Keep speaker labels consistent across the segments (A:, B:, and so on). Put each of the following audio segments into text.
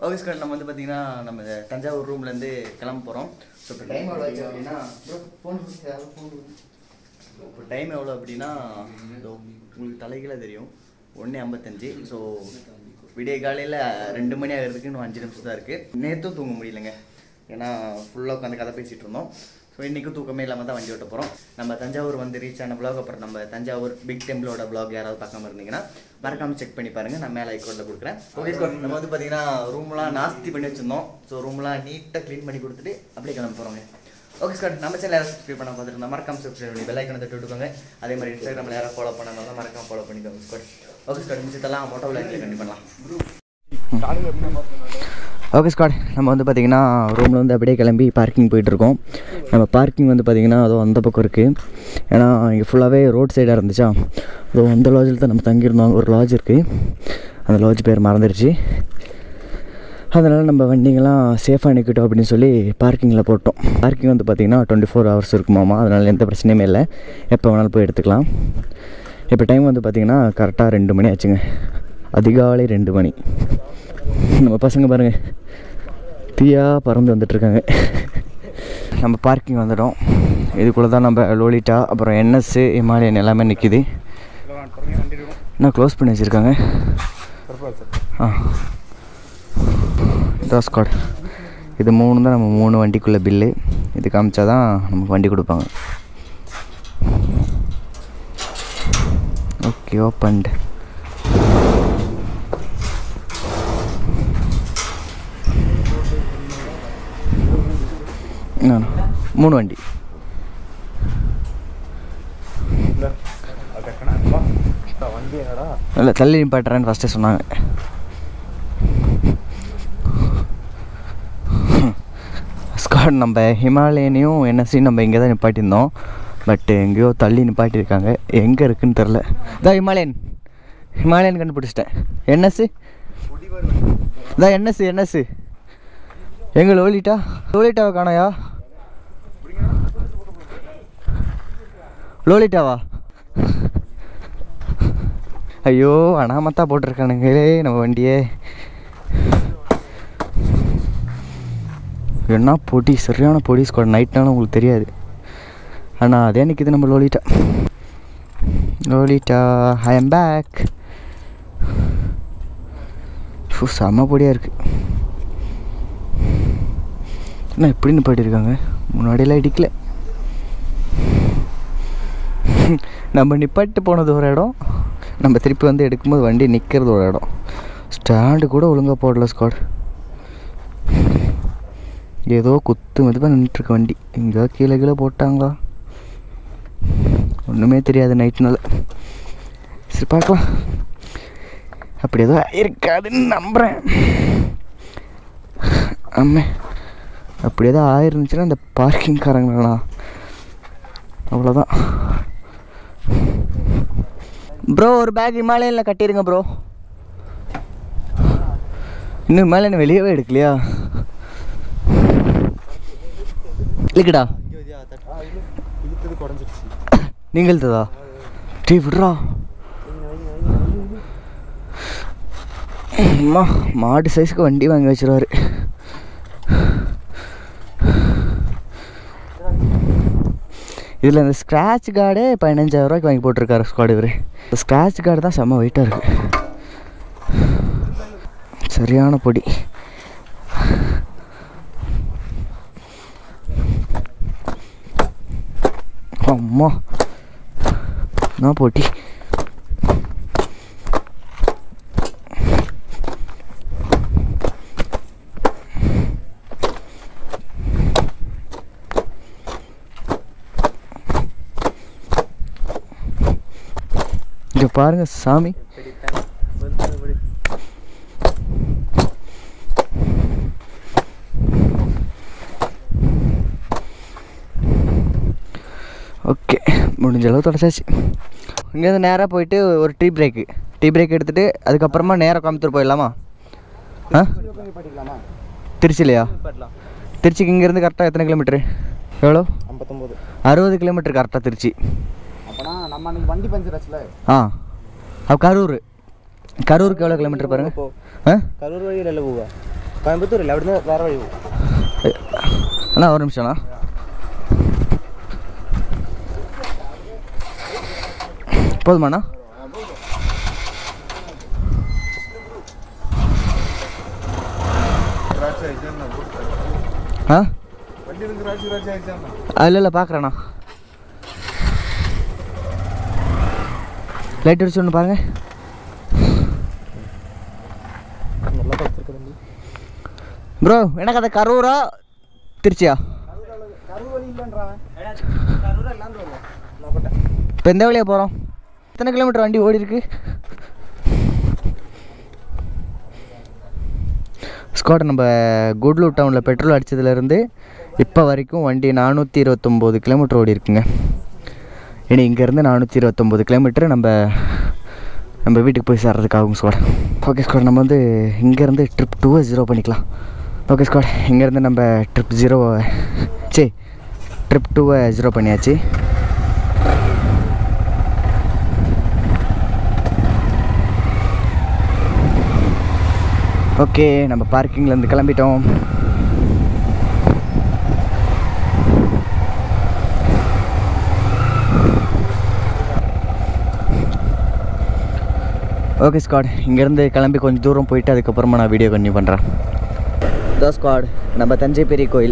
A: ஆஃபீஸ்க்கு நம்ம வந்து பார்த்தீங்கன்னா நம்ம தஞ்சாவூர் ரூம்லேருந்து கிளம்ப போகிறோம் ஸோ இப்போ டைம் எவ்வளோ ஆச்சு அப்படின்னா ஃபோன் ஃபோன் இப்போ டைம் எவ்வளோ அப்படின்னா இதோ உங்களுக்கு தலைகீழ தெரியும் ஒன்று ஐம்பத்தஞ்சு ஸோ விடிய காலையில் ரெண்டு மணி ஆகிறதுக்கு இன்னும் அஞ்சு நிமிஷம் தான் இருக்குது நேற்றும் தூங்க முடியலங்க ஏன்னா ஃபுல்லாக உட்காந்து கதை பேசிகிட்டு இருந்தோம் ஸோ இன்றைக்கும் தூக்கமே இல்லாமல் தான் வண்டி ஓட்ட போகிறோம் நம்ம தஞ்சாவூர் வந்து ரீச் ஆன vlog அப்புறம் நம்ம தஞ்சாவூர் பிக் டெம்பிளோட vlog யாராவது பார்க்காம இருந்தீங்கன்னா மறக்காம செக் பண்ணி பாருங்கள் நான் மேலே ஐக்கோட்டில் கொடுக்குறேன் ஓகே ஸ்கோர் நம்ம வந்து பார்த்தீங்கன்னா ரூம்லாம் நாஸ்தி பண்ணி வச்சுருந்தோம் ஸோ ரூம்லாம் நீட்டாக க்ளீன் பண்ணி கொடுத்துட்டு அப்படியே கிளம்ப போகிறோங்க ஓகே ஸ்காட் நம்ம சேனல் யாரும் சப்ஸ்கிரைப் பண்ண பார்த்துருந்தா மறக்காம சப்ஸ்கிரைப் பண்ணி பெல் ஐக்கனை தட்டி விட்டுக்கோங்க அதே மாதிரி இன்ஸ்டாகிராமில் யாரும் ஃபாலோ பண்ணாங்க மறக்காம ஃபாலோ பண்ணிக்கோங்க ஸ்காட் ஓகே ஸ்காட் மிச்சத்தெல்லாம் மோட்டோ விளையாட்டு கண்டிப்பாக பண்ணலாம் ஓகே ஸ்காட் நம்ம வந்து பார்த்திங்கன்னா ரூமில் வந்து அப்படியே கிளம்பி பார்க்கிங் போயிட்டுருக்கோம் நம்ம பார்க்கிங் வந்து பார்த்திங்கன்னா அதோ அந்த பக்கம் இருக்குது ஏன்னா இங்கே ஃபுல்லாகவே ரோட் சைடாக இருந்துச்சா அதோ அந்த லாட்ஜில் தான் நம்ம தங்கியிருந்தோம் ஒரு லாட்ஜ் இருக்குது அந்த லாட்ஜ் பேர் மறந்துடுச்சு அதனால் நம்ம வண்டிங்கெல்லாம் சேஃபாக நிற்கட்டும் அப்படின்னு சொல்லி பார்க்கிங்கில் போட்டோம் பார்க்கிங் வந்து பார்த்திங்கன்னா டுவெண்ட்டி ஃபோர் ஹவர்ஸ் இருக்குமாமா அதனால் எந்த பிரச்சனையுமே இல்லை எப்போ வேணாலும் போய் எடுத்துக்கலாம் இப்போ டைம் வந்து பார்த்திங்கன்னா கரெக்டாக ரெண்டு மணி ஆச்சுங்க அதிகாலை ரெண்டு மணி நம்ம பசங்க பாருங்கள் தீயா பறந்து வந்துட்டுருக்காங்க நம்ம பார்க்கிங் வந்துட்டோம் இதுக்குள்ளே தான் நம்ம லோலிட்டா அப்புறம் என்எஸ்ஸு இமாலயன் எல்லாமே நிற்கிது இன்னும் க்ளோஸ் பண்ணி வச்சுருக்காங்க ஆ டாஸ் கார்டு இது மூணு தான் நம்ம மூணு வண்டிக்குள்ளே பில்லு இது காமிச்சா தான் நமக்கு வண்டி கொடுப்பாங்க ஓகே ஓப்பன்டு மூணு வண்டி இல்லை தள்ளி நிப்பாட்டுறேன்னு ஃபஸ்ட்டே சொன்னாங்க ஸ்காட் நம்ம ஹிமாலயனையும் என்எஸ்சியும் நம்ம இங்கே தான் நிப்பாட்டியிருந்தோம் பட் எங்கேயோ தள்ளி நிப்பாட்டியிருக்காங்க எங்கே இருக்குன்னு தெரில இதான் ஹிமாலயன் ஹிமாலயன் கண்டுபிடிச்சிட்டேன் என்எஸ்சி இதான் என்எஸ்சி என்எஸ்சி எங்கே லோலிட்டா லோலிட்டாவை காணோயா லோலிட்டாவா ஐயோ அனாமத்தா போட்டிருக்கானுங்களே நம்ம வண்டியே என்ன பொடி சரியான பொடி ஸ்குவாட் நைட்னாலும் உங்களுக்கு தெரியாது ஆனால் அதே நிற்கிது நம்ம Lolita Lolita I am back செம்ம பொடியாக இருக்குது என்ன இப்படி நிப்பாட்டியிருக்காங்க முன்னாடியெல்லாம் இடிக்கல நம்ம நிப்பாட்டு போனது ஒரு இடம் நம்ம திருப்பி வந்து எடுக்கும்போது வண்டி நிற்கிறது ஒரு இடம் ஸ்டாண்டு கூட ஒழுங்காக போடல ஸ்குவாட் ஏதோ குத்து மதிப்பாக நின்றுட்டுருக்க வண்டி எங்கேயோ கீழே கீழே போட்டாங்களா ஒன்றுமே தெரியாது நைட்னால சரி பார்க்கலாம் அப்படி ஏதோ இருக்காதுன்னு நம்புகிறேன் ஆமே அப்படி ஏதோ ஆயிருந்துச்சுன்னா அந்த பார்க்கிங்காரங்களா அவ்வளோதான் ப்ரோ ஒரு பேக் இமாலயனில் கட்டிடுங்க ப்ரோ இன்னும் இமாலயன் வெளியவே எடுக்கலையா இல்லைக்கடா நீங்கள் இழுத்ததா டீ விட்றா அம்மா மாடு சைஸ்க்கு வண்டி வாங்கி வச்சிருவாரு இதில் இந்த ஸ்க்ராட்ச் கார்டே பதினஞ்சாயிரம் ரூபாய்க்கு வாங்கி போட்டிருக்காரு ஸ்குவாட் இவர் இந்த ஸ்க்ராட்ச் கார்டு தான் செம்ம வெயிட்டாக இருக்குது சரியான பொடி அம்மா நான் போட்டி இங்க பாருங்க சாமி ஓகே முடிஞ்ச அளவு தொடச்சாச்சு இங்கேருந்து நேராக போயிட்டு ஒரு டீ பிரேக்கு டீ பிரேக் எடுத்துகிட்டு அதுக்கப்புறமா நேராக கோயம்புத்தூர் போயிடலாமா ஆ திருச்சிலையா திருச்சிக்கு இங்கேருந்து கரெக்டாக எத்தனை கிலோமீட்ரு எவ்வளோ
B: ஐம்பத்தொம்போது
A: அறுபது கிலோமீட்டர் கரெக்டாக திருச்சி
B: அப்போனா நம்ம அன்னைக்கு வண்டி பஞ்சர் ஆச்சுல
A: ஆ அப்போ கரூர் கரூருக்கு எவ்வளோ கிலோமீட்டர் பாருங்க ஆ
B: கரூர் வழியில் இல்லை போவா கோயம்புத்தூர் இல்லை அப்படிதான் வேற வழி போகும்.
A: அண்ணா ஒரு நிமிஷம்ண்ணா போதுமாண்ணா ஆ இல்லை இல்லை பார்க்குறேண்ணா லைட் அடிச்சு ஒன்று பாருங்கள்
B: நல்லா படிச்சிருக்க தம்பி
A: ப்ரோ எனக்கு அது கரூரா திருச்சியா
B: கரூர் வழி இல்லைன்றான் கரூர் இல்லான்னு வருவோம் நான் போட்டேன்
A: இப்போ எந்த வழியாக போகிறோம் எத்தனை கிலோமீட்டர் வண்டி ஓடி இருக்கு ஸ்குவாட் நம்ம குட்லூர் டவுனில் பெட்ரோல் அடித்ததுலேருந்து இப்போ வரைக்கும் வண்டி நானூற்றி இருபத்தொம்போது கிலோமீட்டர் ஓடி இருக்குங்க இனி இங்கேருந்து நானூற்றி இருபத்தொம்போது கிலோமீட்டர் நம்ம நம்ம வீட்டுக்கு போய் சேர்றதுக்கு ஆகும் ஸ்குவாட் ஓகே ஸ்குவாட் நம்ம வந்து இங்கேருந்து ட்ரிப் டூவை ஜீரோ பண்ணிக்கலாம் ஓகே ஸ்குவாட் இங்கேருந்து நம்ம ட்ரிப் ஜீரோ சே ட்ரிப் டூவை ஜீரோ பண்ணியாச்சு ஓகே நம்ம பார்க்கிங்லேருந்து கிளம்பிட்டோம் ஓகே ஸ்காட் இங்கேருந்து கிளம்பி கொஞ்சம் தூரம் போயிட்டு அதுக்கப்புறமா நான் வீடியோ கண்டினியூ பண்ணுறேன் இதோ ஸ்காட் நம்ம தஞ்சை பெரிய கோயில்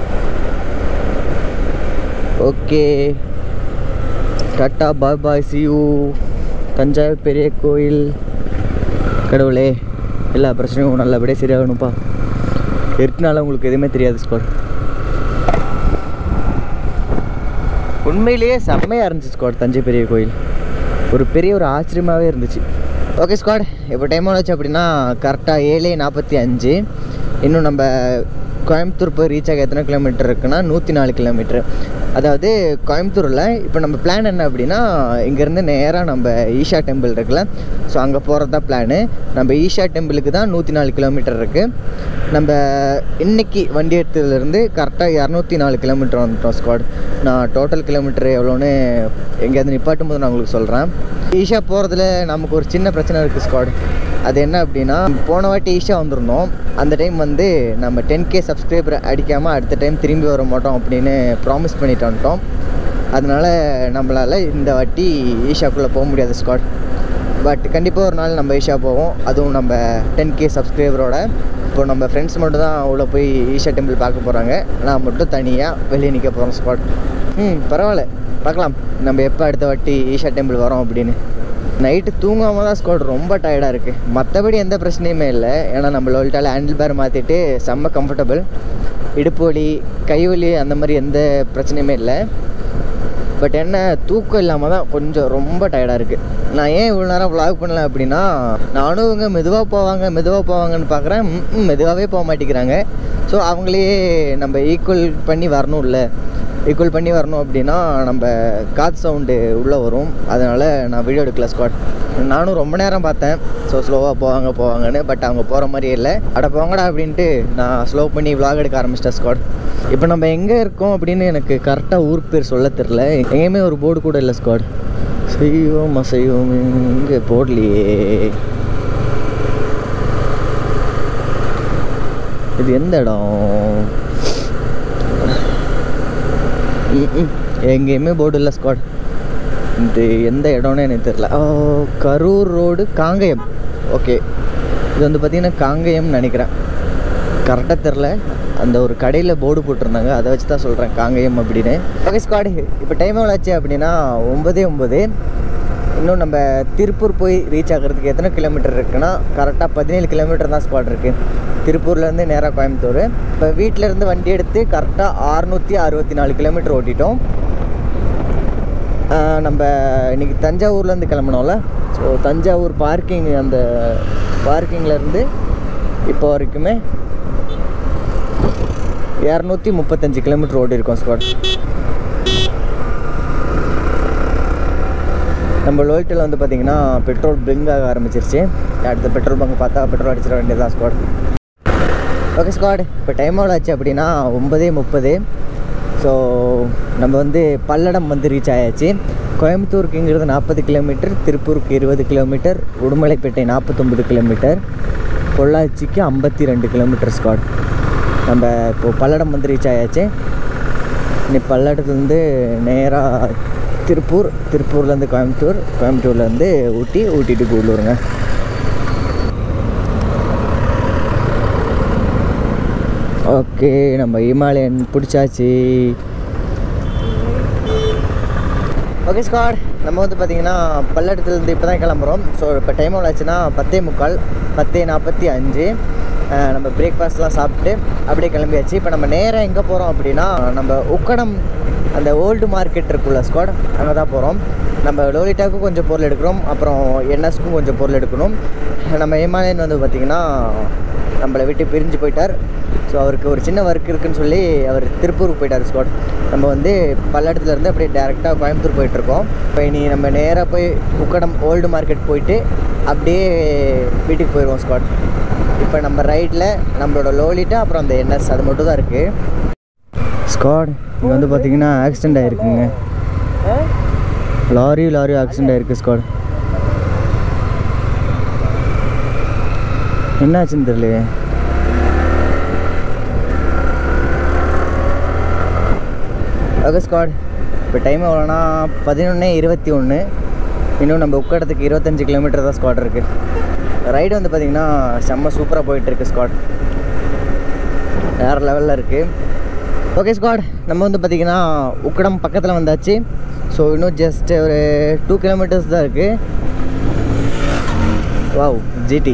A: okay tata bye bye see you Thanjavur பெரிய கோயில் கடவுளே எல்லா பிரச்சனையும் நல்லபடியாக சரியாகணும்ப்பா எட்டுனால உங்களுக்கு எதுவுமே தெரியாது ஸ்குவாட் உண்மையிலேயே செம்மையாக இருந்துச்சு ஸ்குவாட் தஞ்சை பெரிய கோயில் ஒரு பெரிய ஒரு ஆச்சரியமாகவே இருந்துச்சு ஓகே ஸ்குவாட் இப்போ டைம் ஆச்சு அப்படின்னா கரெக்டாக ஏழு நாற்பத்தி அஞ்சு இன்னும் நம்ம கோயம்புத்தூர் போய் ரீச் ஆக எத்தனை கிலோமீட்டர் இருக்குன்னா நூற்றி நாலு கிலோமீட்டர் அதாவது கோயம்புத்தூரில் இப்போ நம்ம பிளான் என்ன அப்படின்னா இங்கேருந்து நேராக நம்ம ஈஷா டெம்பிள் இருக்குல்ல ஸோ அங்கே போகிறது தான் பிளானு நம்ம ஈஷா டெம்பிளுக்கு தான் நூற்றி நாலு கிலோமீட்டர் இருக்குது நம்ம இன்னைக்கு வண்டி எடுத்ததுலேருந்து கரெக்டாக இரநூத்தி நாலு கிலோமீட்டர் வந்துட்டோம் ஸ்குவாட் நான் டோட்டல் கிலோமீட்டர் எவ்வளோன்னு எங்கேயாவது நிப்பாட்டும் போது நான் உங்களுக்கு சொல்கிறேன் ஈஷா போகிறதுல நமக்கு ஒரு சின்ன பிரச்சனை இருக்குது ஸ்குவாட் அது என்ன அப்படின்னா போன வாட்டி ஈஷா வந்திருந்தோம் அந்த டைம் வந்து நம்ம டென் கே சப்ஸ்கிரைபர் அடிக்காமல் அடுத்த டைம் திரும்பி வர மாட்டோம் அப்படின்னு ப்ராமிஸ் பண்ணிட்டு வந்துட்டோம் அதனால் நம்மளால் இந்த வாட்டி ஈஷாக்குள்ளே போக முடியாது ஸ்குவாட் பட் கண்டிப்பாக ஒரு நாள் நம்ம ஈஷா போவோம் அதுவும் நம்ம டென் கே சப்ஸ்கிரைபரோட இப்போ நம்ம ஃப்ரெண்ட்ஸ் மட்டும் தான் உள்ளே போய் ஈஷா டெம்பிள் பார்க்க போகிறாங்க நான் மட்டும் தனியாக வெளியே நிற்க போகிறோம் ஸ்குவாட் ம் பரவாயில்ல பார்க்கலாம் நம்ம எப்போ அடுத்த வாட்டி ஈஷா டெம்பிள் வரோம் அப்படின்னு நைட்டு தூங்காமல் தான் ஸ்குவாட் ரொம்ப டயர்டாக இருக்குது மற்றபடி எந்த பிரச்சனையுமே இல்லை ஏன்னா நம்ம லோல்ட்டால் ஹேண்டில் பேர் மாற்றிட்டு செம்ம கம்ஃபர்டபுள் இடுப்பு வலி கை வலி அந்த மாதிரி எந்த பிரச்சனையுமே இல்லை பட் என்ன தூக்கம் இல்லாமல் தான் கொஞ்சம் ரொம்ப டயர்டாக இருக்குது நான் ஏன் இவ்வளோ நேரம் vlog பண்ணல அப்படின்னா நானும் இவங்க மெதுவாக போவாங்க மெதுவாக போவாங்கன்னு பார்க்குறேன் மெதுவாகவே போக மாட்டேங்கிறாங்க ஸோ அவங்களே நம்ம ஈக்குவல் பண்ணி வரணும்ல ஈக்குவல் பண்ணி வரணும் அப்படின்னா நம்ம காற்று சவுண்டு உள்ளே வரும் அதனால் நான் வீடியோ எடுக்கல ஸ்குவாட் நானும் ரொம்ப நேரம் பார்த்தேன் ஸோ ஸ்லோவாக போவாங்க போவாங்கன்னு பட் அவங்க போகிற மாதிரியே இல்லை அட போங்கடா அப்படின்ட்டு நான் ஸ்லோ பண்ணி vlog எடுக்க ஆரம்பிச்சிட்டேன் ஸ்குவாட் இப்போ நம்ம எங்கே இருக்கோம் அப்படின்னு எனக்கு கரெக்டாக ஊர் பேர் சொல்ல தெரில எங்கேயுமே ஒரு போர்டு கூட இல்லை ஸ்குவாட் செய்வோம் அசைவோம் இங்கே போடலையே இது எந்த இடம் ம், ம். எங்கேயுமே போர்டு இல்லை ஸ்குவாட் இது எந்த இடம்னு எனக்கு தெரில oh, Karur road Kangayam okay இது வந்து பார்த்திங்கன்னா காங்கயம்னு நினைக்கிறேன் கரெக்டாக தெரில அந்த ஒரு கடையில் போர்டு போட்டிருந்தாங்க அதை வச்சு தான் சொல்கிறேன் காங்கயம் அப்படின்னு ஓகே ஸ்குவாடு இப்போ டைம் எவ்வளோ ஆச்சு அப்படின்னா ஒம்பதே ஒம்பது இன்னும் நம்ம திருப்பூர் போய் ரீச் ஆகிறதுக்கு எத்தனை கிலோமீட்டர் இருக்குன்னா கரெக்டாக பதினேழு கிலோமீட்டர் தான் ஸ்குவாட் இருக்குது திருப்பூர்லேருந்து நேராக கோயம்புத்தூர் இப்போ வீட்டிலேருந்து வண்டி எடுத்து கரெக்டாக அறுநூற்றி அறுபத்தி நாலு கிலோமீட்டர் ஓட்டிட்டோம் ஆஹ் நம்ம இன்னைக்கு தஞ்சாவூர்லேருந்து கிளம்பினோம்ல ஸோ தஞ்சாவூர் பார்க்கிங் அந்த பார்க்கிங்லேருந்து இப்போ வரைக்குமே இரநூத்தி முப்பத்தஞ்சு கிலோமீட்டர் ஓடி இருக்கோம் ஸ்குவாட் நம்ம லோல்ட்டில் வந்து பார்த்தீங்கன்னா பெட்ரோல் பிளிங்க் ஆக ஆரம்பிச்சிருச்சு அடுத்த பெட்ரோல் பங்க் பார்த்தா பெட்ரோல் அடிச்சிட வேண்டியதுதான் ஸ்குவாட் ஓகே ஸ்குவாட் இப்போ டைம் எவ்வளோ ஆச்சு அப்படின்னா ஒம்பதே முப்பது ஸோ நம்ம வந்து பல்லடம் வந்து ரீச் ஆயாச்சு கோயம்புத்தூருக்கு இங்கிறது நாற்பது கிலோமீட்டர் திருப்பூருக்கு இருபது கிலோமீட்டர் உடுமலைப்பேட்டை நாற்பத்தொம்பது கிலோமீட்டர் பொள்ளாச்சிக்கு ஐம்பத்தி ரெண்டு கிலோமீட்டர் ஸ்காட் நம்ம இப்போ பல்லடம் வந்து ரீச் ஆயாச்சு இனி பல்லடத்துலேருந்து நேராக திருப்பூர் திருப்பூர்லேருந்து கோயம்புத்தூர் கோயம்புத்தூர்லேருந்து ஊட்டி ஊட்டி டு கூடலூருங்க ஓகே நம்ம இமாலயன் பிடிச்சாச்சு ஓகே ஸ்காட் நம்ம வந்து பார்த்தீங்கன்னா பல்லடத்துலேருந்து இப்போ தான் கிளம்புறோம் ஸோ இப்போ டைம் எவ்வளோ ஆச்சுன்னா பத்தே முக்கால் பத்தே நாற்பத்தி அஞ்சு அஹ் நம்ம பிரேக்ஃபாஸ்ட்லாம் சாப்பிட்டு அப்படியே கிளம்பியாச்சு இப்போ நம்ம நேராக எங்கே போகிறோம் அப்படின்னா நம்ம உக்கடம் அந்த ஓல்டு மார்க்கெட் இருக்குல்ல ஸ்காட் அங்கே தான் போகிறோம் நம்ம லோலிட்டாவுக்கும் கொஞ்சம் பொருள் எடுக்கிறோம் அப்புறம் என்எஸ்க்கும் கொஞ்சம் பொருள் எடுக்கணும் நம்ம ஏமாலயன் வந்து பார்த்திங்கன்னா நம்மளை விட்டு பிரிஞ்சு போயிட்டார் ஸோ அவருக்கு ஒரு சின்ன ஒர்க் இருக்குன்னு சொல்லி அவர் திருப்பூருக்கு போயிட்டார் ஸ்காட் நம்ம வந்து பல்லடத்துல இருந்து அப்படியே டேரெக்டாக கோயம்புத்தூர் போயிட்டுருக்கோம் இப்போ இனி நம்ம நேராக போய் உக்கடம் ஓல்டு மார்க்கெட் போயிட்டு அப்படியே வீட்டுக்கு போயிடுவோம் ஸ்காட் இப்போ நம்ம ரைட்டில் நம்மளோட லோலிட்டா அப்புறம் அந்த என்எஸ் அது மட்டும் தான் இருக்குது ஸ்காட் இங்கே வந்து பார்த்தீங்கன்னா ஆக்சிடெண்ட் ஆகிருக்குங்க லாரி லாரி ஆக்சிடெண்ட் ஆகிருக்கு ஸ்காட் என்னாச்சுன்னு தெரியலையே ஓகே ஸ்காட் இப்போ டைம் எவ்வளோனா பதினொன்று இருபத்தி ஒன்று இன்னும் நம்ம உக்கடத்துக்கு இருபத்தஞ்சி கிலோமீட்டர் தான் ஸ்காட் இருக்குது ரைடு வந்து பார்த்திங்கன்னா செம்ம சூப்பராக போயிட்டுருக்கு ஸ்காட் வேறு லெவலில் இருக்குது ஓகே ஸ்காட் நம்ம வந்து பார்த்திங்கன்னா உக்கடம் பக்கத்தில் வந்தாச்சு ஸோ இன்னும் ஜஸ்ட் ஒரு டூ கிலோமீட்டர்ஸ் தான் இருக்குது வாவ் ஜிடி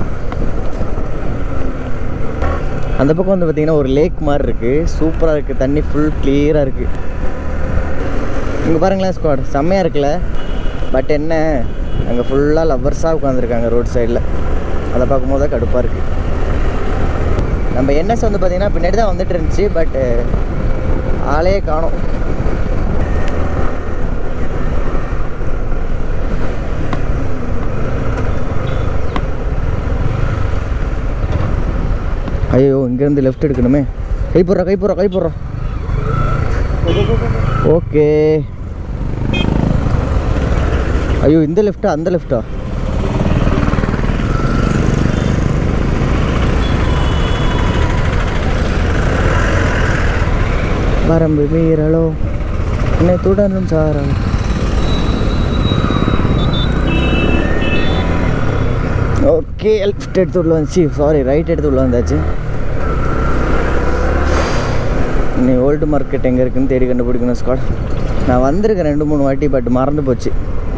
A: அந்த பக்கம் வந்து பார்த்திங்கன்னா ஒரு லேக் மாதிரி இருக்குது சூப்பராக இருக்குது தண்ணி ஃபுல் கிளியராக இருக்குது இங்கே பாருங்களேன் ஸ்குவாட் செம்மையாக இருக்குல்ல பட் என்ன அங்கே ஃபுல்லாக லவ்வர்ஸாக உட்காந்துருக்காங்க ரோட் சைடில் அதை பார்க்கும்போது தான் கடுப்பாக இருக்குது நம்ம என்எஸ் வந்து பார்த்திங்கன்னா பின்னாடி தான் வந்துட்டு இருந்துச்சு பட் ஆளே காணோம் ஐயோ இங்கேருந்து லெஃப்ட் எடுக்கணுமே கை போடுறா கை போடுறா கை போடுறா ஓகே ஐயோ இந்த லெஃப்ட்டா அந்த லெஃப்ட்டா வரம்பு மீறலோ என்னை தொடரும் சாரா ஓகே லெஃப்ட் எடுத்து உள்ள வந்துச்சு சாரி ரைட் எடுத்து உள்ள வந்தாச்சு நீ ஓல்டு மார்க்கெட் எங்கே இருக்குன்னு தேடி கண்டுபிடிக்கணும் ஸ்காட் நான் வந்திருக்கேன் ரெண்டு மூணு வாட்டி பட் மறந்து போச்சு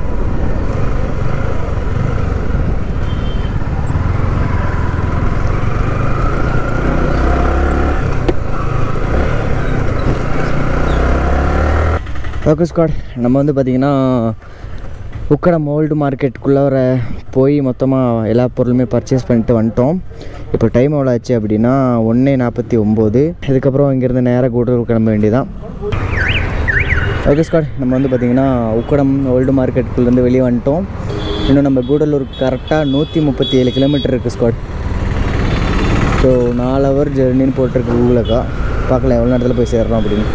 A: ஓகே ஸ்காட் நம்ம வந்து பார்த்திங்கன்னா உக்கடம் ஓல்டு மார்க்கெட்டுக்குள்ளே வர போய் மொத்தமாக எல்லா பொருளுமே பர்ச்சேஸ் பண்ணிட்டு வந்துட்டோம் இப்போ டைம் எவ்வளோ ஆச்சு அப்படின்னா ஒன்று நாற்பத்தி ஒம்பது இதுக்கப்புறம் இங்கேருந்து நேராக கூட்டூர் கிளம்ப வேண்டியதான் ஓகே ஸ்காட் நம்ம வந்து பார்த்திங்கன்னா உக்கடம் ஓல்டு மார்க்கெட்டுக்குள்ளேருந்து வெளியே வந்துட்டோம் இன்னும் நம்ம கூடலூர் கரெக்டாக நூற்றி முப்பத்தி ஏழு கிலோமீட்டர் இருக்குது ஸ்காட் ஸோ நாலு ஹவர் ஜெர்னின்னு போட்டிருக்கு கூகுளக்கா பார்க்கலாம் எவ்வளோ நேரத்தில் போய் சேர்றோம் அப்படின்னு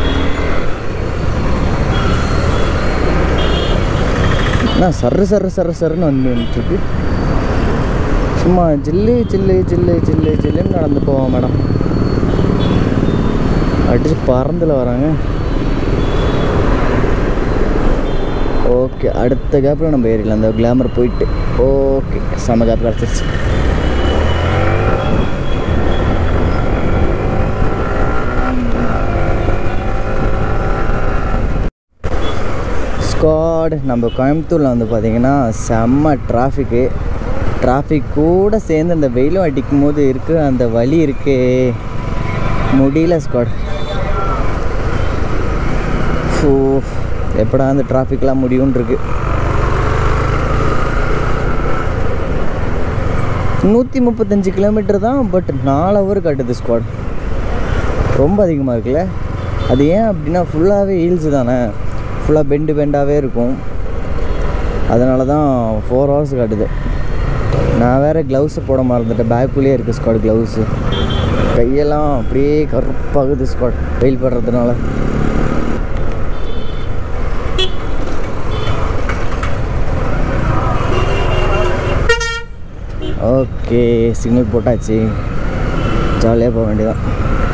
A: நான் சர்ரு சர்ரு சர்ரு சர்ருன்னு வந்து வந்துட்டுருக்கு சும்மா ஜில்லு ஜில்லு ஜில்லு ஜில்லு ஜில்லுன்னு நடந்து போவோம் மேடம் அடிச்சு பறந்துல வராங்க ஓகே அடுத்த கேப்பில் நம்ம ஏறிடலாம் அந்த கிளாமர் போயிட்டு ஓகே செம்ம கேப் கிடச்சிருச்சு ஸ்காட் நம்ம கோயம்புத்தூரில் வந்து பார்த்திங்கன்னா செம்ம டிராஃபிக்கு டிராஃபிக் கூட சேர்ந்து அந்த வெயிலும் அடிக்கும் போது இருக்கிற அந்த வலி இருக்கே முடியல ஸ்காட் ஸோ எப்படா அந்த டிராஃபிக்லாம் முடியும்னு இருக்கு நூற்றி முப்பத்தஞ்சு கிலோமீட்டர் தான் பட் நாலு ஹவர் காட்டுது ஸ்குவாட் ரொம்ப அதிகமாக இருக்குல்ல அது ஏன் அப்படின்னா ஃபுல்லாகவே ஹீல்ஸ் தானே ஃபுல்லாக பெண்டு பெண்டாகவே இருக்கும் அதனால தான் ஃபோர் ஹவர்ஸ் காட்டுது நான் வேறு க்ளவுஸை போட மறந்துட்டேன் பேக்குள்ளேயே இருக்குது ஸ்குவாட் க்ளவுஸு கையெல்லாம் அப்படியே கருப்பாகுது ஸ்குவாட் வெயில் படுறதுனால ஓகே சிக்னல் போட்டாச்சு ஜாலியாக போக வேண்டியதான்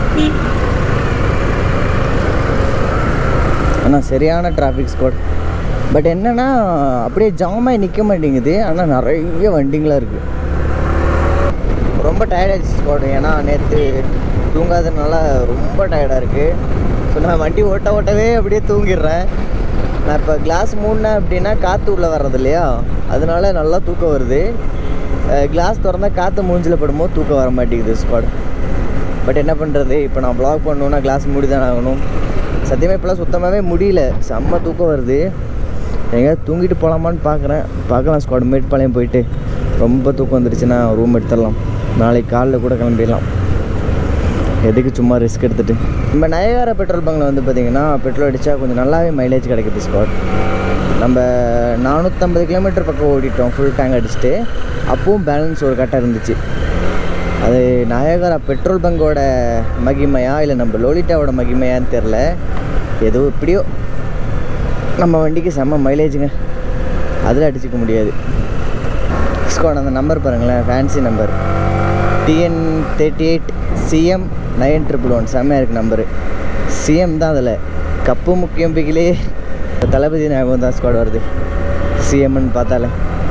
A: ஆனால் சரியான டிராஃபிக் ஸ்பாட் பட் என்னென்னா அப்படியே ஜாமாகி நிற்க மாட்டேங்குது ஆனால் நிறைய வண்டிங்களாக இருக்குது ரொம்ப டயர்டாகிடுச்சு ஸ்குவாட் ஏன்னா நேற்று தூங்காததுனால ரொம்ப டயர்டாக இருக்குது ஸோ நான் வண்டி ஓட்ட ஓட்டவே அப்படியே தூங்கிடுறேன் நான் இப்போ கிளாஸ் மூடினேன் அப்படின்னா காற்று உள்ளே வர்றது இல்லையா அதனால நல்லா தூக்கம் வருது கிளாஸ் திறந்தா காற்று மூஞ்சில் படும்போது தூக்கம் வர மாட்டேங்குது ஸ்குவாட் பட் என்ன பண்ணுறது இப்போ நான் ப்ளாக் பண்ணணுன்னா கிளாஸ் மூடி தான் ஆகணும் சத்தியமாக இப்போலாம் சுத்தமாகவே முடியல செம்ம தூக்கம் வருது எங்கேயாவது தூங்கிட்டு போகலாமான்னு பார்க்குறேன் பார்க்கலாம் ஸ்குவாட் மேட்டுப்பாளையம் போயிட்டு ரொம்ப தூக்கம் வந்துருச்சுன்னா ரூம் எடுத்துடலாம் நாளைக்கு காலைல கூட கிளம்பிடலாம் எதுக்கு சும்மா ரிஸ்க் எடுத்துகிட்டு நம்ம நயகார பெட்ரோல் பங்கில் வந்து பார்த்திங்கன்னா பெட்ரோல் அடித்தா கொஞ்சம் நல்லாவே மைலேஜ் கிடைக்குது ஸ்குவாட் நம்ம நானூற்றம்பது கிலோமீட்டர் பக்கம் ஓடிட்டோம் ஃபுல் டேங்க் அடிச்சுட்டு அப்பவும் பேலன்ஸ் ஒரு கட்டம் இருந்துச்சு அது நயகரா பெட்ரோல் பங்கோட மகிமையா இல்லை நம்ம லோலிட்டாவோட மகிமையான்னு தெரில ஏதோ எப்படியோ நம்ம வண்டிக்கு செம்ம மைலேஜுங்க அதில் அடிச்சுக்க முடியாது ஸ்கோட் அந்த நம்பர் பாருங்களேன் fancy number TN thirty eight CM nine triple one செம்மையாக இருக்குது நம்பரு சிஎம் தான் அதில் கப்பு முக்கியம் பிகிலே தளபதி ஞாபகம் தான் ஸ்குவாட் வருது சிஎம்னு பார்த்தாலே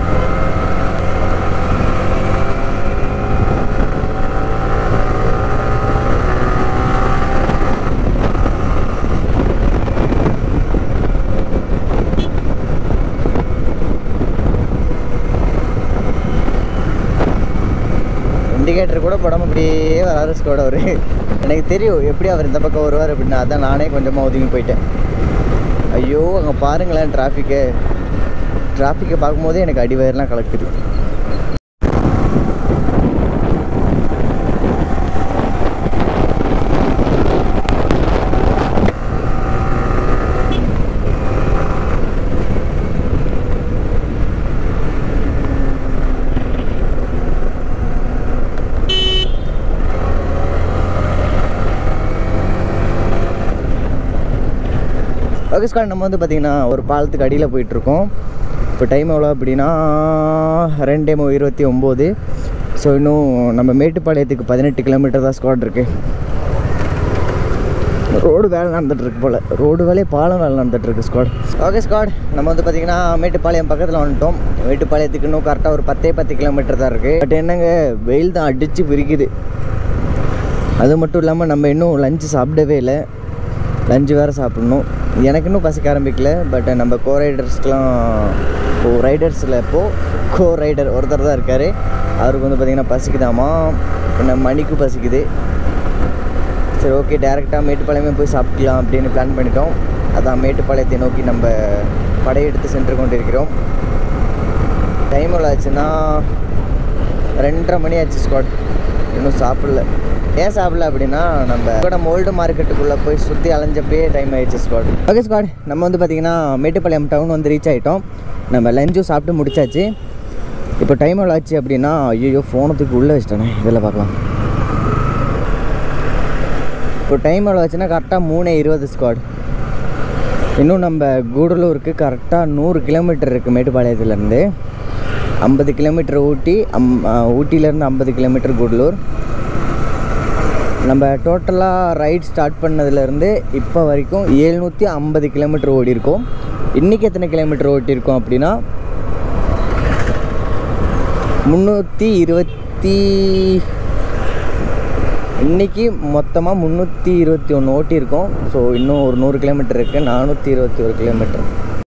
A: இண்டிகேட்டர் கூட படம் அப்படியே வராது ஸ்கோட அவர் எனக்கு தெரியும் எப்படி அவர் இந்த பக்கம் வருவார் அப்படின்னு அதான் நானே கொஞ்சமாக ஒதுங்கி போயிட்டேன் ஐயோ அங்கே பாருங்களேன் டிராஃபிக்கு டிராஃபிக்கை பார்க்கும்போதே எனக்கு அடி வயிறுலாம் கலக்குது ஓகே ஸ்காட் நம்ம வந்து பார்த்திங்கன்னா ஒரு பாலத்துக்கு அடியில் போயிட்டுருக்கோம் இப்போ டைம் எவ்வளோ அப்படின்னா ரெண்டே மு இருபத்தி ஒம்பது ஸோ இன்னும் நம்ம மேட்டுப்பாளையத்துக்கு பதினெட்டு கிலோமீட்டர் தான் ஸ்குவாட் இருக்குது ரோடு வேலை நடந்துகிட்ருக்கு போல் ரோடு வேலையே பாலம் வேலை நடந்துகிட்ருக்கு ஸ்குவாட் ஓகே ஸ்குவாட் நம்ம வந்து பார்த்திங்கன்னா மேட்டுப்பாளையம் பக்கத்தில் வந்துட்டோம் மேட்டுப்பாளையத்துக்கு இன்னும் கரெக்டாக ஒரு பத்தே பத்து கிலோமீட்டர் தான் இருக்குது பட் என்னங்க வெயில் தான் அடித்து பிரிக்குது அது மட்டும் இல்லாமல் நம்ம இன்னும் லஞ்சு சாப்பிடவே இல்லை லஞ்சு வேறு சாப்பிட்ணும் எனக்கு இன்னும் பசிக்க ஆரம்பிக்கல பட் நம்ம கோ ரைடர்ஸ்க்கெலாம் இப்போ ரைடர்ஸில் இப்போது கோ ரைடர் ஒருத்தர் தான் இருக்கார் அவருக்கு வந்து பார்த்திங்கன்னா பசிக்குதாமா என்ன மணிக்கு பசிக்குது சரி ஓகே டேரெக்டாக மேட்டுப்பாளையமே போய் சாப்பிடலாம் அப்படின்னு பிளான் பண்ணிட்டோம் அதான் மேட்டுப்பாளையத்தை நோக்கி நம்ம படையெடுத்து சென்று கொண்டிருக்கிறோம் டைம் எவ்வளோ ஆச்சுன்னா ரெண்டரை மணி ஆச்சு ஸ்காட் இன்னும் சாப்பிடல ஏன் சாப்பிடல அப்படின்னா நம்ம கூட ஓல்டு மார்க்கெட்டுக்குள்ளே போய் சுற்றி அலைஞ்சப்பே டைம் ஆயிடுச்சு ஸ்காட் ஓகே ஸ்காட் நம்ம வந்து பார்த்திங்கன்னா மேட்டுப்பாளையம் டவுன் வந்து ரீச் ஆகிட்டோம் நம்ம லஞ்சும் சாப்பிட்டு முடிச்சாச்சு இப்போ டைம் எவ்வளோ ஆச்சு அப்படின்னா ஐயோ ஃபோனத்துக்கு உள்ளே வச்சிட்டேனே இதில் பார்க்கலாம் இப்போ டைம் எவ்வளோ ஆச்சுன்னா கரெக்டாக மூணு இருபது ஸ்குவாட் இன்னும் நம்ம கூடலூருக்கு கரெக்டாக நூறு கிலோமீட்டர் இருக்குது மேட்டுப்பாளையத்துலேருந்து ஐம்பது கிலோமீட்டர் ஊட்டி அம் ஊட்டியிலேருந்து ஐம்பது கிலோமீட்டர் கூடலூர் நம்ம டோட்டலாக ரைட் ஸ்டார்ட் பண்ணதுலேருந்து இப்போ வரைக்கும் எழுநூற்றி ஐம்பது கிலோமீட்டர் ஓடி இருக்கோம் இன்றைக்கி எத்தனை கிலோமீட்டர் ஓட்டியிருக்கோம் அப்படின்னா முந்நூற்றி இருபத்தி இன்றைக்கி மொத்தமாக முந்நூற்றி இருபத்தி ஒன்று ஓட்டியிருக்கோம் ஸோ இன்னும் ஒரு நூறு கிலோமீட்டர் இருக்குது நானூற்றி இருபத்தி ஒரு கிலோமீட்டர்